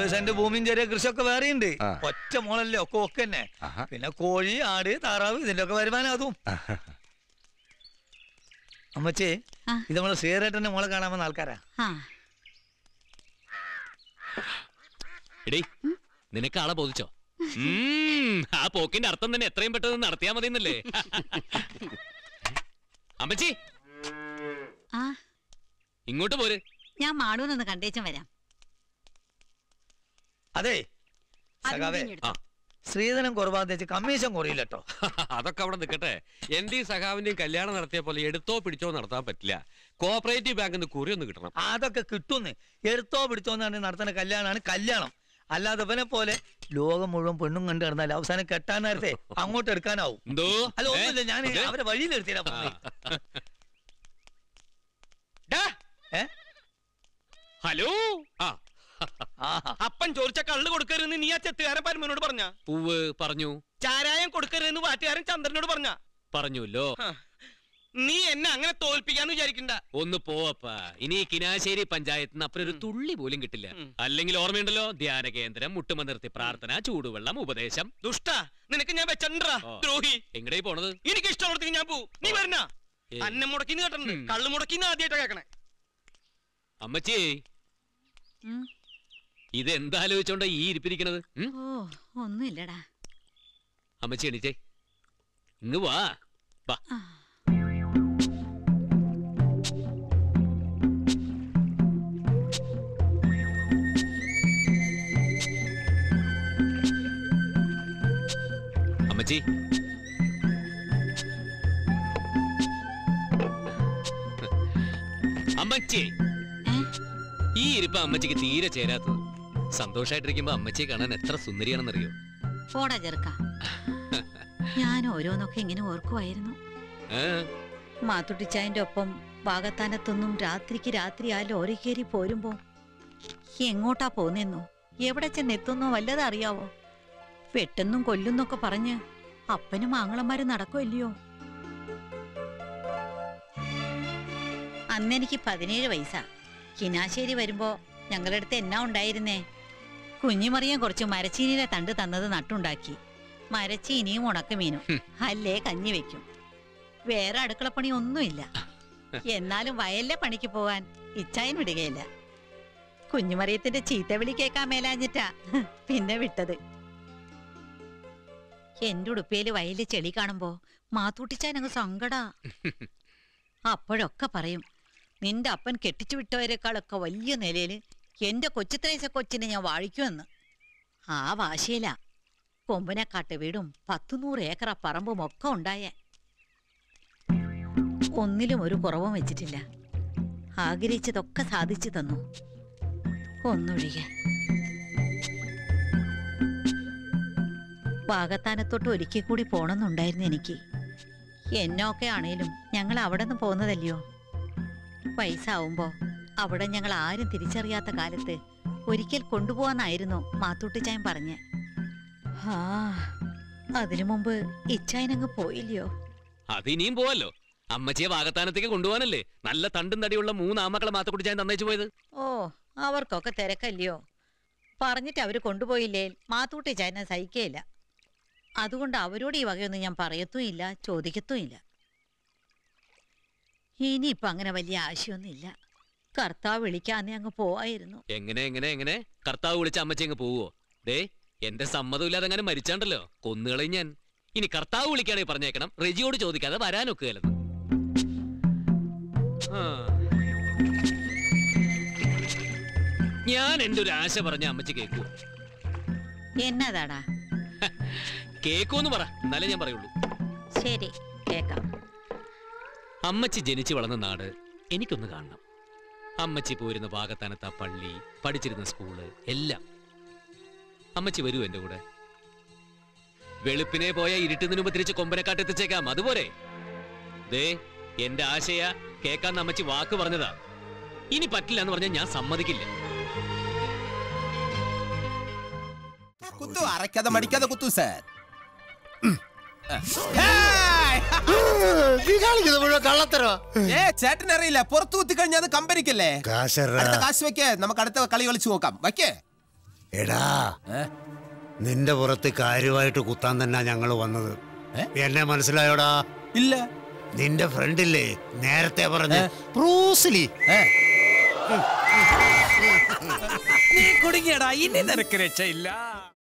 ഇരുപത് സെന്റ് ഭൂമിയും ചെറിയ കൃഷിയൊക്കെ വേറെ ഉണ്ട് ആ. ഒറ്റ മോളല്ലേ ഒക്കെ ഒക്കെ തന്നെ ആഹാ. പിന്നെ കോഴി ആട് താറാവ് ഇതിന്റെ ഒക്കെ വരുമാനം അതും അമ്മച്ചേ ആ. ഇത് നമ്മള് സീറേട്ടന്റെ മോളെ കാണാൻ വന്ന ആൾക്കാരാ ആ എടീ നിനക്ക് ആളെ ബോധിച്ചോ ഉം, ആ പോക്കിന്റെ അർത്ഥം തന്നെ എത്രയും പെട്ടെന്ന് നടത്തിയാ മതി എന്നല്ലേ അമ്മച്ചി ആ ഇങ്ങോട്ട് പോര് ഞാൻ മാടൂനൊന്ന് കണ്ടേച്ചും വരാം അതെ അതും സഖാവേ കൂടി എടുത്തോ. ശ്രീധരൻ കുറവാന്ന് വെച്ച് കമ്മീഷൻ കുറയില്ല കേട്ടോ അതൊക്കെ അവിടെ നിൽക്കട്ടെ എന്റെയും സഖാവിന്റെയും കല്യാണം നടത്തിയ പോലെ എടുത്തോ പിടിച്ചോ നടത്താൻ പറ്റില്ല കോപ്പറേറ്റീവ് ബാങ്കിൽ നിന്ന് കുറി ഒന്ന് കിട്ടണം അതൊക്കെ കിട്ടുന്ന് എടുത്തോ പിടിച്ചോന്നാണ് നടത്തുന്ന കല്യാണമാണ് കല്യാണം അല്ലാതെ ഇവനെ പോലെ ലോകം മുഴുവൻ പെണ്ണും കണ്ടു കിടന്നാൽ അവസാനം കെട്ടാൻ നേരത്തെ അങ്ങോട്ട് എടുക്കാനാവും എന്തോ അല്ല ഏ? ഒന്നുമില്ല ഞാൻ ഇത്? അവരെ വഴിയിൽ നിർത്തിയാ ഡാ, ഏ ഹലോ ആ ആഹാ അപ്പൻ ചോദിച്ച കള്ള് കൊടുക്കരുതെന്ന് നീ ആ ചെത്തുകാരൻ പരമനോട് പറഞ്ഞ പൂവ് പറഞ്ഞു ചാരായം കൊടുക്കരുതെന്ന് വാറ്റുകാരൻ ചന്ദ്രനോട് പറഞ്ഞ പറഞ്ഞുല്ലോ നീ എന്നെ അങ്ങനെ തോൽപ്പിക്കാന്ന് വിചാരിക്കണ്ട ഒന്ന് പോവപ്പാ ഇനി ഈ കിനാശ്ശേരി പഞ്ചായത്തിന് അപ്പുറം ഒരു തുള്ളി പോലും കിട്ടില്ല ഉം. അല്ലെങ്കിൽ ഓർമ്മയുണ്ടല്ലോ ധ്യാന കേന്ദ്രം മുട്ടുമ നിർത്തി പ്രാർത്ഥന ചൂടുവെള്ളം ഉപദേശം ദുഷ്ട നിനക്ക് ഞാൻ വെച്ചണ്ടാ ഓ. ദ്രോഹി എങ്ങടേ പോണത് എനിക്ക് ഇഷ്ടമുള്ളടത്തേക്ക് ഞാൻ പോവും നീ വരണ ഏയ്. അന്നം മുടക്കിന്ന് കേട്ടിട്ടുണ്ട് ഉം. കള്ളു മുടക്കിന്ന് ആദ്യമായിട്ടാ കേക്കണേ അമ്മച്ചി ഉം. ഇത് എന്താലോചിച്ചോണ്ട ഈ ഇരിപ്പിരിക്കണത് ഉം? ഓ ഒന്നുമില്ലടാ അമ്മച്ചി എണീച്ചേ ഇങ്ങ് വാ വാ ആ. അമ്മച്ചി അമ്മച്ചി ഏ? ഈ ഇരിപ്പ് അമ്മച്ചിക്ക് തീരെ ചേരാത്തത് സന്തോഷായിട്ടിരിക്കുമ്പോ അമ്മച്ചിയെ കാണാൻ എത്ര സുന്ദരിയാണെന്നറിയോ പോടാ ചെറുക്ക ഞാൻ ഓരോന്നൊക്കെ ഇങ്ങനെ ഓർക്കുമായിരുന്നു ഏ? മാത്തുട്ടിച്ചായന്റെ ഒപ്പം വാഗത്താനത്തൊന്നും രാത്രിക്ക് രാത്രി ആ ലോറി കയറി പോരുമ്പോ എങ്ങോട്ടാ പോന്നെന്നോ എവിടെ ചെന്നെത്തുന്നോ വല്ലതും അറിയാവോ വെട്ടെന്നും കൊല്ലുന്നൊക്കെ പറഞ്ഞ് അപ്പനും ആങ്ങളമാരും നടക്കുമല്ലയോ അന്നെനിക്ക് പതിനേഴ് വയസ്സാ കിനാശ്ശേരി വരുമ്പോ ഞങ്ങളുടെ അടുത്ത് എന്നാ ഉണ്ടായിരുന്നേ കുഞ്ഞിമറിയാൻ കുറച്ച് മരച്ചീനിയുടെ തണ്ട് തന്നത് നട്ടുണ്ടാക്കി മരച്ചീനിയും ഉണക്കമീനും അല്ലേ കഞ്ഞി വെക്കും വേറെ അടുക്കളപ്പണി ഒന്നുമില്ല എന്നാലും വയലിലെ പണിക്ക് പോകാൻ ഇച്ചായൻ വിടുകയില്ല കുഞ്ഞുമറിയത്തിന്റെ ചീത്തവിളി കേൾക്കാൻ മേലാഞ്ഞിട്ടാ പിന്നെ വിട്ടത് എന്റെ ഉടുപ്പേല് വയലിൽ ചെളി കാണുമ്പോ മാത്തൂട്ടിച്ചാൻ അങ്ങ് സങ്കടാ അപ്പോഴൊക്കെ പറയും നിന്റെ അപ്പൻ കെട്ടിച്ചു വിട്ടവരെക്കാളൊക്കെ വലിയ നിലയില് എന്റെ കൊച്ചുത്രേസ കൊച്ചിനെ ഞാൻ വാഴിക്കുമെന്ന് ആ വാശിയിലാ കൊമ്പനെക്കാട്ട് വീടും പത്തുനൂറ് ഏക്കറ പറമ്പും ഒക്കെ ഉണ്ടായേ ഒന്നിലും ഒരു കുറവും വെച്ചിട്ടില്ല ആഗ്രഹിച്ചതൊക്കെ സാധിച്ചു തന്നു ഒന്നൊഴികെ വാഗത്താനത്തോട്ട് ഒരിക്കൽ കൂടി പോണമെന്നുണ്ടായിരുന്നു എനിക്ക് എന്നൊക്കെ ആണേലും ഞങ്ങൾ അവിടെ നിന്ന് പോകുന്നതല്ലയോ വയസ്സാവുമ്പോ അവിടെ ഞങ്ങൾ ആരും തിരിച്ചറിയാത്ത കാലത്ത് ഒരിക്കൽ കൊണ്ടുപോവാന്നായിരുന്നു മാത്തൂട്ടിച്ചായൻ പറഞ്ഞ് ആ അതിനു മുമ്പ് ഇച്ചായനങ്ങ് പോയില്ലയോ അത് ഇനിയും പോവല്ലോ അമ്മച്ചിയെ വാഗത്താനത്തേക്ക് കൊണ്ടുപോകാനല്ലേ നല്ല തണ്ടും തടിയുള്ള മൂന്ന് ആമക്കളെ മാത്ത കുടിച്ച് ഞാൻ തന്നേച്ചു പോയത് ഓ അവർക്കൊക്കെ തിരക്കല്ലയോ പറഞ്ഞിട്ട് അവര് കൊണ്ടുപോയില്ലേ മാത്തൂട്ടി ചായനെ സഹിക്കുകയില്ല അതുകൊണ്ട് അവരോട് ഈ വകയൊന്നും ഞാൻ പറയത്തുമില്ല ചോദിക്കത്തുമില്ല ഇനിയിപ്പൊ അങ്ങനെ വലിയ ആശയൊന്നുമില്ല കർത്താവ് വിളിക്കാന്നേ അങ്ങ് പോവായിരുന്നു എങ്ങനെ എങ്ങനെ എങ്ങനെ കർത്താവ് വിളിച്ച അമ്മച്ചി അങ്ങ് പോവോ ദേ എന്റെ സമ്മതമില്ലാതെ അങ്ങനെ മരിച്ചാണ്ടല്ലോ കൊന്നുകളയും ഞാൻ ഇനി കർത്താവ് വിളിക്കുകയാണെങ്കിൽ പറഞ്ഞേക്കണം റെജിയോട് ചോദിക്കാതെ വരാനൊക്കുകയല്ലെന്ന് ആ. ഞാൻ എന്റെ ഒരു ആശ പറഞ്ഞ അമ്മച്ചി കേക്കൂ എന്നതാടാ കേക്കൂന്ന് പറ എന്നാലേ ഞാൻ പറയുള്ളൂ ശരി കേക്കാം അമ്മച്ചി ജനിച്ചു വളർന്ന നാട് എനിക്കൊന്ന് കാണണം അമ്മച്ചി പോയിരുന്ന ഭാഗത്താനത്ത് ആ പള്ളി പഠിച്ചിരുന്ന സ്കൂള് എല്ലാം അമ്മച്ചി വരൂ എന്റെ കൂടെ വെളുപ്പിനെ പോയ ഇരുട്ടുന്നതിന് മുമ്പ് തിരിച്ച് കൊമ്പനെക്കാട്ട് എത്തിച്ചേക്കാം അതുപോലെ ദേ എന്റെ ആശയ കേക്കാൻ അമ്മച്ചി വാക്ക് പറഞ്ഞതാ ഇനി പറ്റില്ല എന്ന് പറഞ്ഞാൽ ഞാൻ സമ്മതിക്കില്ല കുത്തു അരക്കാതെ മടിക്കാതെ കുത്തു സാർ ഏ ചേട്ടൻ അറിയില്ല പുറത്തു കുത്തി കഴിഞ്ഞാൽ അത് കമ്പനിക്കല്ലേ അടുത്ത കാശ് വെക്കേ നമുക്ക് അടുത്ത കളി കളിച്ചു നോക്കാം വയ്ക്കേ എടാ ഏ? നിന്റെ പുറത്ത് കാര്യമായിട്ട് കുത്താൻ തന്നെ ഞങ്ങൾ വന്നത് ഏ? എന്നെ മനസ്സിലായോടാ ഇല്ല നിന്റെ ഫ്രണ്ടില്ലേ നേരത്തെ പറഞ്ഞ ബ്രൂസ്ലി ഏ? നീ കുടുങ്ങിയടാ ഇനി നിനക്ക് രക്ഷയില്ല